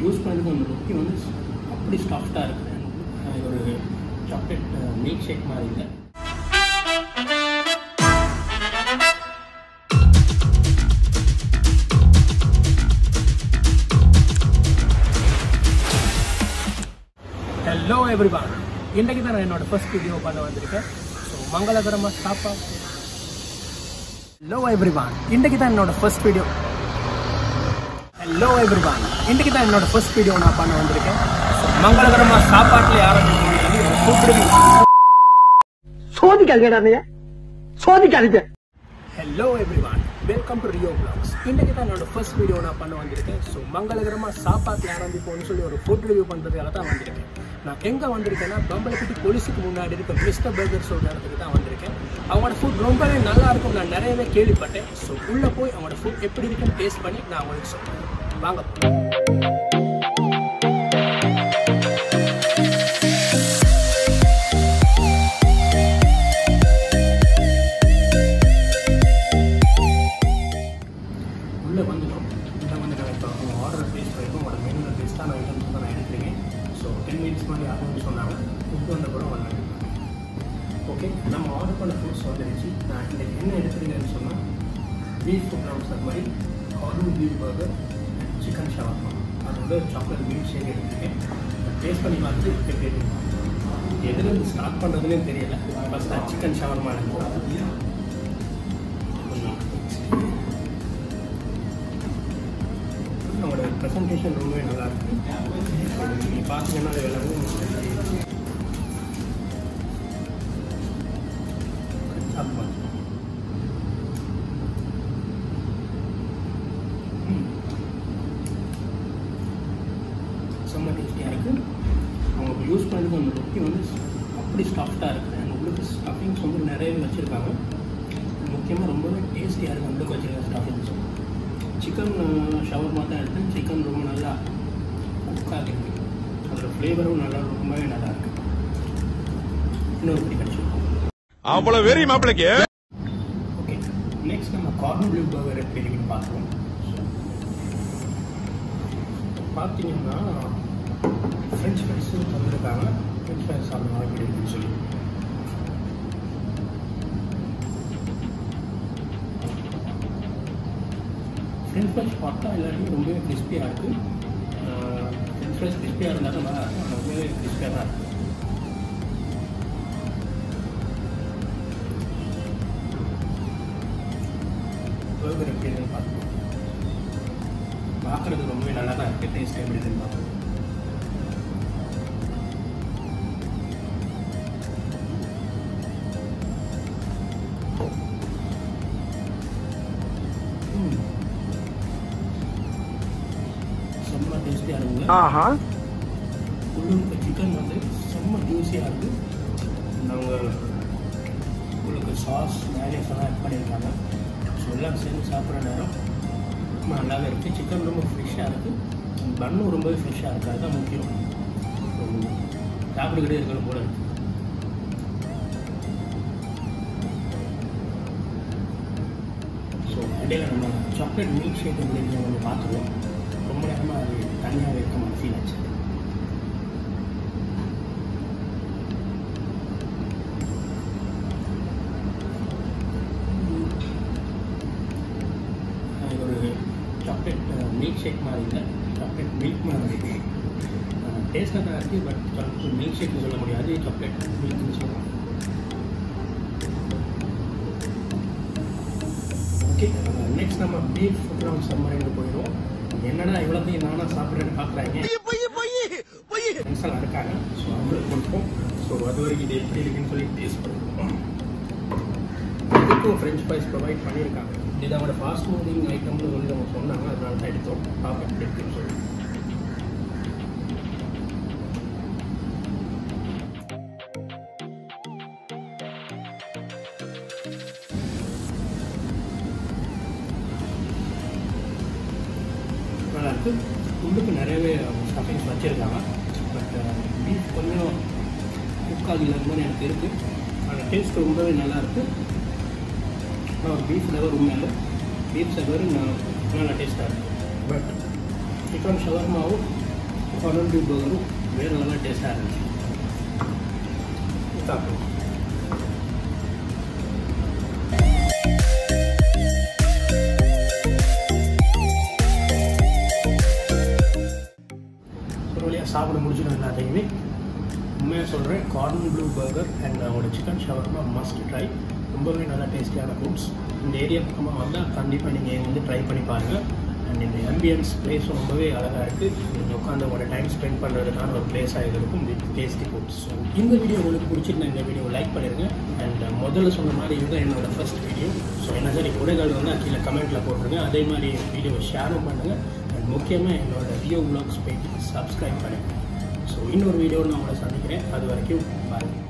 Use பண்ணுறது அந்த ரொட்டி வந்து அப்படி சாஃப்டாக இருக்குது அது ஒரு சாக்லேட் மில்க் ஷேக் மாதிரி இல்லை ஹலோ எவ்ரிவான் இன்றைக்கு தான் நான் என்னோட ஃபர்ஸ்ட் வீடியோ பண்ண வந்திருக்கேன் ஸோ மங்களகரமாக ஸ்டாப்பா ஹலோ எவ்ரிவான் இன்றைக்கு தான் என்னோட ஃபர்ஸ்ட் வீடியோ ஹலோ எவ்ரிவான் இன்றைக்கு தான் என்னோட ஃபர்ஸ்ட் வீடியோ நான் பண்ண வந்திருக்கேன் ஸோ மங்களகரமாக சாப்பாட்டில் ஆரம்பிச்சு கூப்பிடுங்க சோதிக்காதீங்கடா நீ சோதிக்காதீங்க hello everyone welcome to Rio vlogs இன்றைக்கி தான் என்னோட ஃபர்ஸ்ட் வீடியோ நான் பண்ண வந்திருக்கேன் ஸோ மங்களகரமாக சாப்பாட்டில் ஆரம்பிப்போம்னு சொல்லி ஒரு ஃபுட் ரிவ்யூ பண்ணுறதுக்காக தான் வந்திருக்கேன் நான் எங்கே வந்திருக்கேன்னா பம்பலப்பட்டி போலீஸுக்கு முன்னாடி இருக்க மிஸ்டர் பர்கர் சொல்கிற இடத்துக்கு தான் வந்திருக்கேன் அவங்களோட ஃபுட் ரொம்பவே நல்லா இருக்கும் நான் நிறையவே கேள்விப்பட்டேன் ஸோ உள்ளே போய் அவங்களோட ஃபுட் எப்படி இருக்குன்னு டேஸ்ட் பண்ணி நான் உங்களுக்கு சொல்கிறேன் வாங்க போலாம். உள்ளே வந்துட்டோம் உள்ளே வந்து நான் இப்போ அவங்க ஆர்டர் பேஸ் பண்ணிருக்கோம் உங்களோட மெனுவில் பெஸ்ட்டான ஐட்டம்ஸ் தான் நான் எடுக்கிறேன் ஸோ டென் மினிட்ஸ் மாதிரி ஆகும்னு சொன்னாங்க ஃபுட் வந்த கூட வந்தாங்க ஓகே நம்ம ஆர்டர் பண்ண ஃபுட்ஸ் வந்துருச்சு நான் இன்றைக்கி என்ன எடுத்துருக்கேன்னு சொன்னால் பீஃப் ஃபுட் ரவுண்ட்ஸ் மாதிரி corn beef burger chicken shawarma அது வந்து சாக்லேட் மில்க் ஷேக் எடுத்துருக்கேன் டேஸ்ட் பண்ணி பார்த்து எப்படி இருக்கு எதுலேருந்து ஸ்டார்ட் பண்ணுறதுனே தெரியல ஃபஸ்ட் நான் சிக்கன் ஷவர்மா எடுத்துக்கலாம் அவங்களோட ப்ரெசன்டேஷன் ரொம்பவே நல்லா இருக்கு நீங்கள் பார்த்தீங்கன்னா அது எல்லாமே சாப்பிடுவாங்க. ம். செம்ம டேஸ்டியாக இருக்கு அவங்க யூஸ் பண்ணுறது அந்த ரொட்டி வந்து அப்படி சாஃப்டாக இருக்குது அந்த உள்ளுக்கு ஸ்டஃபிங்ஸ் வந்து நிறையவே வச்சுருக்காங்க முக்கியமாக ரொம்பவே டேஸ்டியாக இருக்குது அந்த வச்சுருக்க ஸ்டஃபிங்ஸ் சிக்கன் ஷவர்மா தான் எடுத்தேன் சிக்கன் ரொம்ப நல்லா குக்காக இருக்கு அதோட ஃப்ளேவரும் நல்லா ரொம்பவே நல்லா இருக்கு இன்னொரு படி கிடச்சிருக்கோம் அவ்வளவு வெறி மாப்பிளைக்கு ஓகே நெக்ஸ்ட் நம்ம கார்ன் ப்ளூ பர்கர் எப்படி இருக்குன்னு பார்க்குறோம் பார்த்தீங்கன்னா ஃப்ரெஞ்ச் ஃப்ரைஸும் தந்துருக்காங்க ஃப்ரெஞ்ச் ஃப்ரைஸ் சாப்பிடுவாங்க எப்படி இருக்குன்னு சொல்லி ஃப்ரெஞ்ச் ஃப்ரைஸ் பார்த்தா எல்லாருமே ரொம்பவே கிறிஸ்பியாக இருக்குது ஃப்ரெஞ்ச் ஃப்ரைஸ் கிறிஸ்பியாக இருந்தால் தான் நல்லா இருக்கும் ரொம்பவே கிறிஸ்பியாக தான் இருக்குது பர்கர் எப்படி இருக்குன்னு பார்த்துக்கோ பார்க்குறது ரொம்பவே நல்லா தான் இருக்குது டேஸ்ட் எப்படி இருக்குன்னு பார்ப்போம் ம். செம்ம டேஸ்டியாக இருக்குங்க ஆஹா உள்ளுக்கு சிக்கன் வந்து செம்ம ஜூஸியாக இருக்குது நாங்கள் உங்களுக்கு சாஸ் மேனேஸ் எல்லாம் ஆட் பண்ணியிருக்காங்க ஸோ எல்லாம் சேர்ந்து சாப்பிட்ற நேரம் ரொம்ப நல்லாவே இருக்குது சிக்கன் ரொம்ப ஃப்ரெஷ்ஷாக இருக்குது பன்னும் ரொம்பவே ஃப்ரெஷ்ஷாக இருக்குது அதுதான் முக்கியம் ஸோ சாப்பிட்டுக்கிட்டே இருக்கணும் போல இருக்கு ஸோ இடையில நம்ம சாக்லேட் மில்க் ஷேக் எப்படி நம்ம பார்த்துருவோம் ரொம்ப நேரமாக அது தனியாக வைக்க மாதிரி ஃபீல் ஆச்சு அது ஒரு சாக்லேட் மில்க் ஷேக் மாதிரி இல்லை சாக்லேட் மில்க் மாதிரி இருக்கு டேஸ்ட்டாக தான் இருக்குது பட் சாக்லேட் மில்க் ஷேக்னு சொல்ல முடியாது சாக்லேட் மில்க்னு சொல்லலாம் ஓகே நெக்ஸ்ட் நம்ம பீஃப் ஃபுட்லாம் சம்மரின்னு போயிடுவோம் என்னடா இவ்வளோத்தையும் நானாக சாப்பிட்றேன்னு பார்க்குறாங்க ஃப்ரெண்ட்ஸ் எல்லாம் இருக்காங்க ஸோ அவங்களுக்கு கொடுப்போம் ஸோ அது வரைக்கும் இது எப்படி இருக்குன்னு சொல்லி டேஸ்ட் பண்ணுவோம் இதுக்கும் ஃப்ரெஞ்ச் ஃப்ரைஸ் ப்ரொவைட் பண்ணியிருக்காங்க இது அவங்களோட ஃபாஸ்ட் மூவிங் ஐட்டம்னு வந்து அவங்க சொன்னாங்க அதனால தான் எடுத்தோம் பார்ப்போம் எப்படி இருக்குன்னு சொல்லி நல்லா இருக்கு உள்ளுக்கு நிறையவே ஸ்டஃபிங்ஸ் வச்சுருக்காங்க பட் பீஃப் கொஞ்சம் குக் ஆகல மாதிரி எனக்கு இருக்குது அந்த டேஸ்ட் ரொம்பவே நல்லா இருக்கு ஆனால் ஒரு பீஃப் லெவர் உண்மை இல்லை பீஃப் லெவர் நல்லா டேஸ்ட்டாக இருக்குது பட் சிக்கன் ஷவர்மாவும் கார்டன் பீஃப் பர்கரும் வேறு லெவல் டேஸ்ட்டாக இருந்துச்சு சாப்பிடுவோம் ஒரு வழியாக சாப்பிட முடிச்சிடும் எல்லாத்தையுமே உண்மையாக சொல்கிறேன் கார்டன் ப்ளூ பர்கர் அண்ட் அவங்களோட சிக்கன் ஷவர்மா மஸ்ட் ட்ரை ரொம்பவே நல்லா டேஸ்டியான ஃபுட்ஸ் இந்த ஏரியா பக்கமாக வந்தால் கண்டிப்பாக நீங்கள் வந்து ட்ரை பண்ணி பாருங்கள் அண்ட் இந்த ஆம்பியன்ஸ் பிளேஸும் ரொம்பவே அழகாக இருக்குது நீங்கள் உட்காந்து உங்களோட டைம் ஸ்பெண்ட் பண்ணுறதுக்கான ஒரு பிளேஸாக இது இருக்கும் வித் டேஸ்டி ஃபுட்ஸ் ஸோ இந்த வீடியோ உங்களுக்கு பிடிச்சிருந்தா இந்த வீடியோ லைக் பண்ணிடுங்க அண்ட் முதல்ல சொன்ன மாதிரி இதுதான் என்னோட ஃபர்ஸ்ட் வீடியோ ஸோ என்ன சரி குறைகள் வந்து கீழே கமெண்ட்டில் போட்டுருங்க அதே மாதிரி வீடியோவை ஷேரும் பண்ணுங்கள் அண்ட் முக்கியமாக என்னோட வியோ வ்ளாக்ஸ் பேஜ் சப்ஸ்கிரைப் பண்ணுங்கள் ஸோ இன்னொரு வீடியோ நான் உங்களை சந்திக்கிறேன் அது வரைக்கும் பாய்